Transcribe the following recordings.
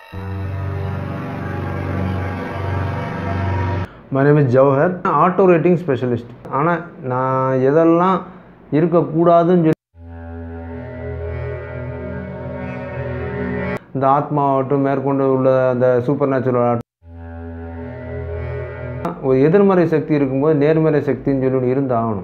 my name is Jawahar auto rating specialist ஆனால் நான் எதெல்லாம் இருக்கக்கூடாதுன்னு சொல்லி இந்த ஆத்மாவட்டும் மேற்கொண்டு உள்ள அந்த சூப்பர் நேச்சுரல் ஒரு எதிர்மறை சக்தி இருக்கும்போது நேர்மறை சக்தின்னு சொல்லி ஒன்று இருந்து ஆகணும்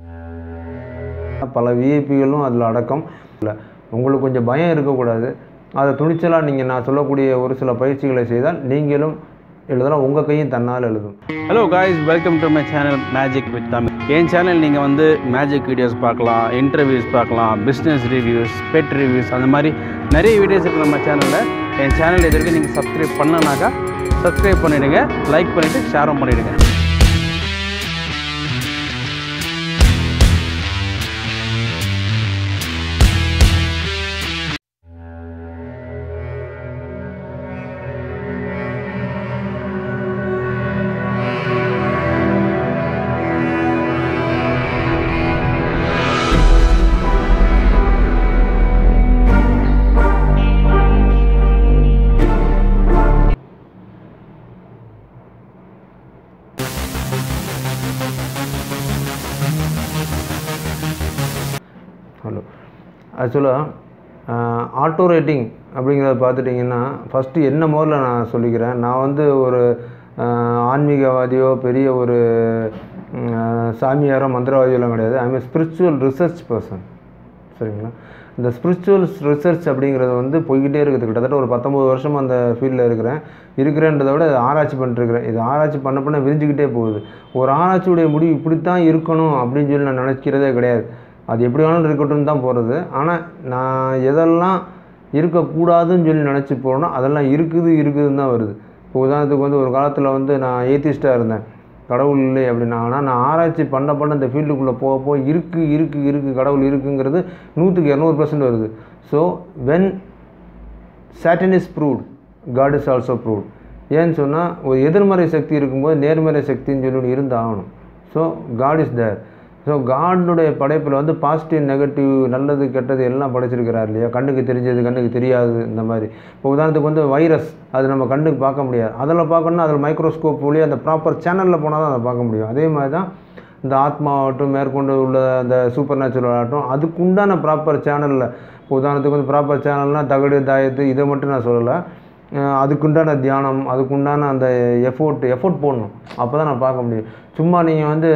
பல விஐபிகளும் அதில் அடக்கம் இல்லை உங்களுக்கு கொஞ்சம் பயம் இருக்கக்கூடாது அதை துணிச்சலாக நீங்கள் நான் சொல்லக்கூடிய ஒரு சில பயிற்சிகளை செய்தால் நீங்களும் எழுதலாம் உங்கள் கையும் தன்னால் எழுதும் hello guys welcome to my channel magic with Tamil என் சேனல் நீங்கள் வந்து மேஜிக் வீடியோஸ் பார்க்கலாம் இன்டர்வியூஸ் பார்க்கலாம் பிஸ்னஸ் ரிவ்யூஸ் பெட் ரிவ்யூஸ் அந்த மாதிரி நிறைய வீடியோஸ் இருக்குது நம்ம சேனலில் என் சேனல் இது வரைக்கும் நீங்கள் சப்ஸ்கிரைப் பண்ணனாக்கா சப்ஸ்கிரைப் பண்ணிவிடுங்க லைக் பண்ணிவிட்டு ஷேரும் பண்ணிவிடுங்க ஹலோ ஆக்சுவலாக ஆட்டோ ரேட்டிங் அப்படிங்கிறத பார்த்துட்டிங்கன்னா ஃபஸ்ட்டு என்ன முதல்ல நான் சொல்லிக்கிறேன் நான் வந்து ஒரு ஆஹ், ஆன்மீகவாதியோ பெரிய ஒரு ம், ஆஹ், சாமியாரோ மந்திரவாதியோலாம் கிடையாது I am spiritual research person சரிங்களா இந்த ஸ்பிரிச்சுவல் ரிசர்ச் அப்படிங்கிறது வந்து போய்கிட்டே இருக்குது கிட்டத்தட்ட ஒரு பத்தொம்பது வருஷம் அந்த ஃபீல்டில் இருக்கிறேன் இருக்கிறேன்றதை விட இதை ஆராய்ச்சி பண்ணிட்டுருக்கிறேன் இது ஆராய்ச்சி பண்ண பண்ண விரிஞ்சுக்கிட்டே போகுது ஒரு ஆராய்ச்சியுடைய முடிவு இப்படித்தான் இருக்கணும் அப்படின்னு சொல்லி நான் நினைக்கிறதே கிடையாது அது எப்படி வேணாலும் இருக்கட்டும் தான் போகிறது ஆனால் நான் எதெல்லாம் இருக்கக்கூடாதுன்னு சொல்லி நினச்சி போகிறேனோ அதெல்லாம் இருக்குது இருக்குதுன்னு தான் வருது இப்போ உதாரணத்துக்கு வந்து ஒரு காலத்தில் வந்து நான் ஏத்திஸ்டாக இருந்தேன் கடவுள் இல்லை அப்படின்னா ஆனால் நான் ஆராய்ச்சி பண்ண பண்ண இந்த ஃபீல்டுக்குள்ளே போக போக இருக்குது இருக்குது இருக்குது கடவுள் இருக்குங்கிறது நூற்றுக்கு இரநூறு பர்சன்ட் வருது so when Satan is proved God is also proved ஏன்னு சொன்னால் ஒரு எதிர்மறை சக்தி இருக்கும்போது நேர்மறை சக்தின்னு சொல்லி ஒன்று இருந்து ஆகணும் so God is there so காடுடைய படைப்பில் வந்து பாசிட்டிவ் நெகட்டிவ் நல்லது கெட்டது எல்லாம் படைச்சிருக்கிறார் இல்லையா கண்ணுக்கு தெரிஞ்சது கண்ணுக்கு தெரியாது இந்த மாதிரி இப்போ உதாரணத்துக்கு வந்து வைரஸ் அது நம்ம கண்ணுக்கு பார்க்க முடியாது அதில் பார்க்கணுன்னா அதில் மைக்ரோஸ்கோப் வழியாக அந்த ப்ராப்பர் சேனலில் போனால் தான் அதை பார்க்க முடியும் அதே மாதிரி தான் இந்த ஆத்மாவாகட்டும் மேற்கொண்டு உள்ள அந்த சூப்பர் நேச்சுரல் ஆகட்டும் அதுக்குண்டான ப்ராப்பர் சேனலில் இப்போ உதாரணத்துக்கு வந்து ப்ராப்பர் சேனல்னால் தகடு தாயத்து இதை மட்டும் நான் சொல்லலை அஹ் அதுக்குண்டான தியானம் அதுக்குண்டான அந்த எஃபோர்ட் எஃபோர்ட் போடணும் அப்போ தான் நான் பார்க்க முடியும் சும்மா நீங்கள் வந்து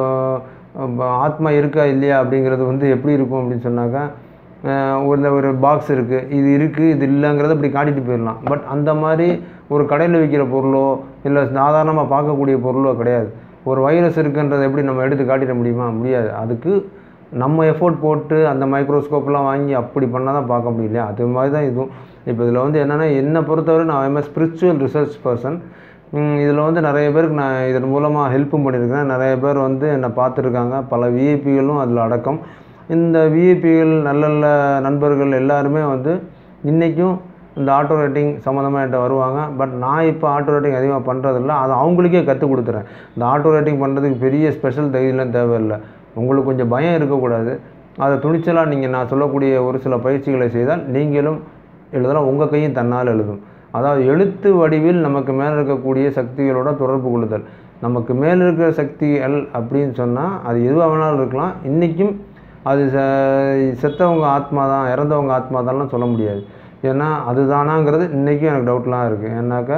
அஹ், ஆத்மா இருக்கா இல்லையா அப்படிங்கிறது வந்து எப்படி இருக்கும் அப்படின்னு சொன்னாக்கா அஹ், ஒரு ஒரு பாக்ஸ் இருக்குது இது இருக்குது இது இல்லைங்கிறத இப்படி காட்டிட்டு போயிடலாம் பட் அந்த மாதிரி ஒரு கடையில் விற்கிற பொருளோ இல்லை சாதாரணமாக பார்க்கக்கூடிய பொருளோ கிடையாது ஒரு வைரஸ் இருக்குன்றதை எப்படி நம்ம எடுத்து காட்டிட முடியுமா முடியாது அதுக்கு நம்ம எஃபோர்ட் போட்டு அந்த மைக்ரோஸ்கோப்லாம் வாங்கி அப்படி பண்ணால் தான் பார்க்க முடியலையா அது மாதிரி தான் இதுவும் இப்போ இதில் வந்து என்னென்னா என்னை பொறுத்தவரை நான் எம் ஸ்பிரிச்சுவல் ரிசர்ச் பர்சன் இதில் வந்து நிறைய பேருக்கு நான் இதன் மூலமாக ஹெல்ப்பும் பண்ணியிருக்கேன் நிறைய பேர் வந்து என்னை பார்த்துருக்காங்க பல விஐபிகளும் அதில் அடக்கம் இந்த விஐபிகள் நல்ல நல்ல நண்பர்கள் எல்லாருமே வந்து இன்றைக்கும் இந்த ஆட்டோ ரேட்டிங் சம்மந்தமாக என்கிட்ட வருவாங்க பட் நான் இப்போ ஆட்டோ ரேட்டிங் அதிகமாக பண்ணுறதில்ல அதை அவங்களுக்கே கற்றுக் கொடுத்துறேன் இந்த ஆட்டோ ரேட்டிங் பண்ணுறதுக்கு பெரிய ஸ்பெஷல் தைரியம்லாம் தேவையில்லை உங்களுக்கு கொஞ்சம் பயம் இருக்கக்கூடாது அதை துணிச்சலாக நீங்கள் நான் சொல்லக்கூடிய ஒரு சில பயிற்சிகளை செய்தால் நீங்களும் எழுதலாம் உங்கள் கையும் தன்னால் எழுதும் அதாவது எழுத்து வடிவில் நமக்கு மேலே இருக்கக்கூடிய சக்திகளோட தொடர்பு கொள்ளுதல் நமக்கு மேலே இருக்கிற சக்திகள் அப்படின்னு சொன்னால் அது எதுவாக வேணாலும் இருக்கலாம் இன்றைக்கும் அது ச செத்தவங்க ஆத்மா தான் இறந்தவங்க ஆத்மா தான்லாம் சொல்ல முடியாது ஏன்னா அதுதானாங்கிறது இன்றைக்கும் எனக்கு டவுட்லாம் இருக்குது ஏன்னாக்கா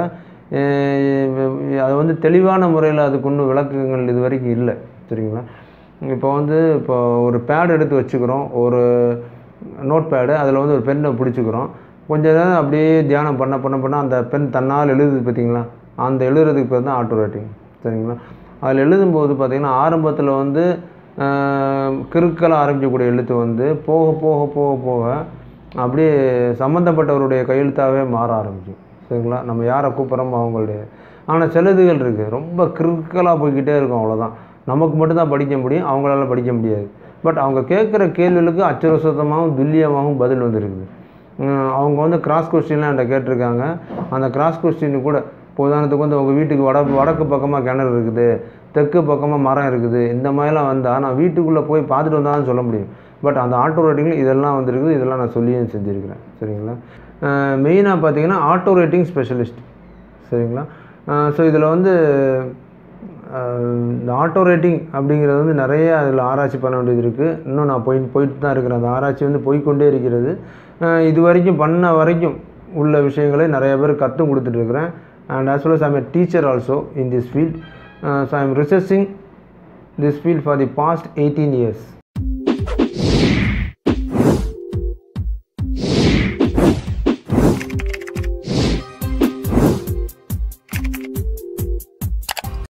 அஹ் அது வந்து தெளிவான முறையில் அதுக்கு ஒன்றும் விளக்கங்கள் இது வரைக்கும் இல்லை சரிங்களா இப்போ வந்து இப்போ ஒரு பேட் எடுத்து வச்சுக்கிறோம் ஒரு நோட் பேடு அதில் வந்து ஒரு பெண்ணை பிடிச்சிக்கிறோம் கொஞ்ச நேரம் அப்படியே தியானம் பண்ண பண்ண பண்ண அந்த பெண் தன்னால் எழுதுது பார்த்தீங்களா அந்த எழுதுறதுக்கு பேர் தான் ஆட்டோ ரைட்டிங் சரிங்களா அதில் எழுதும்போது பார்த்தீங்கன்னா ஆரம்பத்தில் வந்து கிறுக்கலாக ஆரம்பிக்கக்கூடிய எழுத்து வந்து போக போக போக போக அப்படியே சம்மந்தப்பட்டவருடைய கையெழுத்தாகவே மாற ஆரம்பிக்கும் சரிங்களா நம்ம யாரை கூப்பிட்றோமோ அவங்களுடைய ஆனால் சிலதுகள் இருக்குது ரொம்ப கிறுக்கலாக போய்கிட்டே இருக்கும் அவ்வளோதான் நமக்கு மட்டும்தான் படிக்க முடியும் அவங்களால படிக்க முடியாது பட் அவங்க கேட்குற கேள்விகளுக்கு அச்சரசத்தமாகவும் துல்லியமாகவும் பதில் வந்துருக்குது உம், அவங்க வந்து கிராஸ் கொஸ்டின்லாம் என்கிட்ட கேட்டிருக்காங்க அந்த கிராஸ் கொஸ்டின் கூட இப்போ உதாரணத்துக்கு வந்து உங்கள் வீட்டுக்கு வட வடக்கு பக்கமாக கிணறு இருக்குது தெற்கு பக்கமாக மரம் இருக்குது இந்த மாதிரிலாம் வந்தால் நான் வீட்டுக்குள்ளே போய் பார்த்துட்டு வந்தால் தான் சொல்ல முடியும் பட் அந்த ஆட்டோ ரைட்டிங்கில் இதெல்லாம் வந்திருக்குது இதெல்லாம் நான் சொல்லியும் செஞ்சுருக்கிறேன் சரிங்களா மெயினாக பார்த்தீங்கன்னா ஆட்டோ ரேட்டிங் ஸ்பெஷலிஸ்ட் சரிங்களா ஸோ இதில் வந்து அஹ், இந்த ஆட்டோ ரேட்டிங் அப்படிங்கிறது வந்து நிறைய அதில் ஆராய்ச்சி பண்ண வேண்டியது இருக்குது இன்னும் நான் போய் போயிட்டு தான் இருக்கிறேன் அந்த ஆராய்ச்சி வந்து போய்க்கொண்டே இருக்கிறது அஹ், இது வரைக்கும் பண்ண வரைக்கும் உள்ள விஷயங்களை நிறைய பேர் கற்றுக் கொடுத்துட்ருக்குறேன் and as well as I'm a teacher also in this field so I'm researching this field for the past 18 years